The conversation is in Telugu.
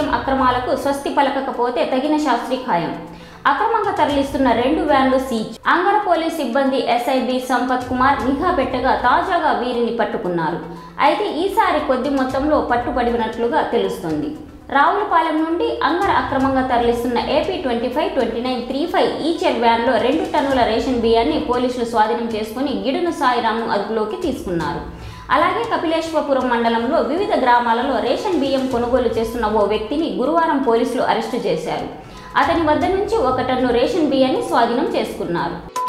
బియ్యం అక్రమాలకు స్వస్తి పలకకపోతే తగిన శాస్త్రీ ఖాయం అక్రమంగా తరలిస్తున్న రెండు వ్యాన్లు సీజ్ అంగర పోలీస్ సిబ్బంది ఎస్ఐబి సంపత్ కుమార్ నిఘా పెట్టగా తాజాగా వీరిని పట్టుకున్నారు అయితే ఈసారి కొద్ది మొత్తంలో పట్టుబడినట్లుగా తెలుస్తోంది రావులపాలెం నుండి అంగర అక్రమంగా తరలిస్తున్న AP twenty five twenty nine three five Eicher వ్యాన్లో రెండు టన్నుల రేషన్ బియ్యాన్ని పోలీసులు స్వాధీనం చేసుకుని గిడును సాయిరాము అదుపులోకి తీసుకున్నారు అలాగే కపిలేశ్వరపురం మండలంలో వివిధ గ్రామాలలో రేషన్ బియ్యం కొనుగోలు చేస్తున్న ఓ వ్యక్తిని గురువారం పోలీసులు అరెస్టు చేశారు అతని వద్ద నుంచి ఒక టన్ను రేషన్ బియ్యాన్ని స్వాధీనం చేసుకున్నారు